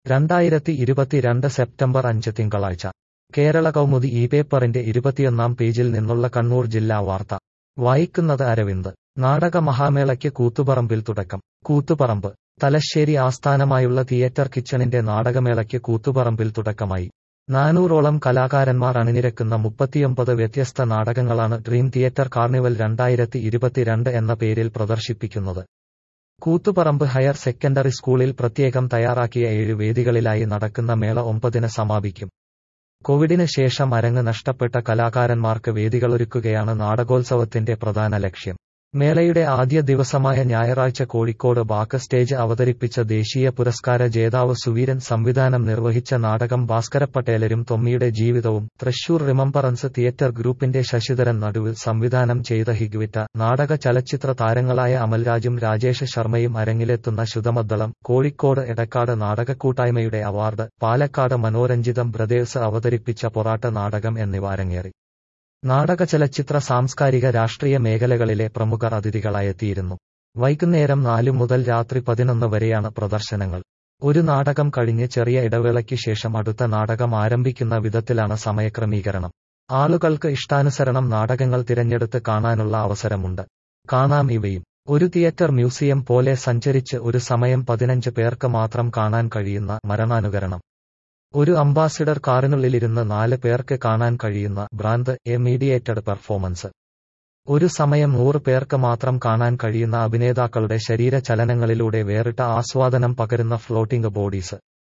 രണ്ടായിരത്തി ഇരുപത്തിരണ്ട് സെപ്റ്റംബർ അഞ്ച് തിങ്കളാഴ്ച കേരള കൗമുദി ഈ പേപ്പറിന്റെ ഇരുപത്തിയൊന്നാം പേജിൽ നിന്നുള്ള കണ്ണൂർ ജില്ലാ വാർത്ത വായിക്കുന്നത് അരവിന്ദ് നാടക മഹാമേളയ്ക്ക് കൂത്തുപറമ്പിൽ തുടക്കം കൂത്തുപറമ്പ് തലശ്ശേരി ആസ്ഥാനമായുള്ള തിയേറ്റർ കിച്ചണിന്റെ നാടകമേളയ്ക്ക് കൂത്തുപറമ്പിൽ തുടക്കമായി നാനൂറോളം കലാകാരന്മാർ അണിനിരക്കുന്ന മുപ്പത്തിയൊമ്പത് വ്യത്യസ്ത നാടകങ്ങളാണ് ഡ്രീം തിയേറ്റർ കാർണിവൽ രണ്ടായിരത്തി ഇരുപത്തിരണ്ട് എന്ന പേരിൽ പ്രദർശിപ്പിക്കുന്നത് കൂത്തുപറമ്പ് ഹയർ സെക്കൻഡറി സ്കൂളിൽ പ്രത്യേകം തയ്യാറാക്കിയ ഏഴ് വേദികളിലായി നടക്കുന്ന മേള ഒമ്പതിന് സമാപിക്കും കോവിഡിന് ശേഷം അരങ്ങ് നഷ്ടപ്പെട്ട കലാകാരന്മാർക്ക് വേദികളൊരുക്കുകയാണ് നാടകോത്സവത്തിന്റെ പ്രധാന ലക്ഷ്യം മേളയുടെ ആദ്യ ദിവസമായ ഞായറാഴ്ച കോഴിക്കോട് ബാക്ക് സ്റ്റേജ് അവതരിപ്പിച്ച ദേശീയ പുരസ്കാര ജേതാവ് സുവീരൻ സംവിധാനം നിർവഹിച്ച നാടകം ഭാസ്കരപ്പട്ടേലരും തൊമ്മിയുടെ ജീവിതവും തൃശൂർ റിമംബറൻസ് തിയേറ്റർ ഗ്രൂപ്പിന്റെ ശശിധരൻ നടുവിൽ സംവിധാനം ചെയ്ത ഹിഗ്വിറ്റ നാടക ചലച്ചിത്ര താരങ്ങളായ അമൽരാജും രാജേഷ് ശർമ്മയും അരങ്ങിലെത്തുന്ന ശുതമദ്ദളം കോഴിക്കോട് എടക്കാട് നാടകക്കൂട്ടായ്മയുടെ അവാർഡ് പാലക്കാട് മനോരഞ്ജിതം ബ്രദേഴ്സ് അവതരിപ്പിച്ച പൊറാട്ട നാടകം എന്നിവ അരങ്ങേറി നാടക ചലച്ചിത്ര സാംസ്കാരിക രാഷ്ട്രീയ മേഖലകളിലെ പ്രമുഖർ അതിഥികളായെത്തിയിരുന്നു വൈകുന്നേരം നാലു മുതൽ രാത്രി പതിനൊന്ന് വരെയാണ് പ്രദർശനങ്ങൾ ഒരു നാടകം കഴിഞ്ഞ് ചെറിയ ഇടവേളയ്ക്ക് ശേഷം അടുത്ത നാടകം ആരംഭിക്കുന്ന വിധത്തിലാണ് സമയക്രമീകരണം ആളുകൾക്ക് ഇഷ്ടാനുസരണം നാടകങ്ങൾ തിരഞ്ഞെടുത്ത് കാണാനുള്ള അവസരമുണ്ട് കാണാം ഇവയും ഒരു തിയേറ്റർ മ്യൂസിയം പോലെ സഞ്ചരിച്ച് ഒരു സമയം പതിനഞ്ച് പേർക്ക് മാത്രം കാണാൻ കഴിയുന്ന മരണാനുകരണം ഒരു അംബാസിഡർ കാറിനുള്ളിലിരുന്ന് നാല് പേർക്ക് കാണാൻ കഴിയുന്ന ഭ്രാന്ത് എ മീഡിയേറ്റഡ് പെർഫോമൻസ് ഒരു സമയം നൂറ് പേർക്ക് മാത്രം കാണാൻ കഴിയുന്ന അഭിനേതാക്കളുടെ ശരീര ചലനങ്ങളിലൂടെ വേറിട്ട ആസ്വാദനം പകരുന്ന ഫ്ലോട്ടിംഗ് ബോഡീസ്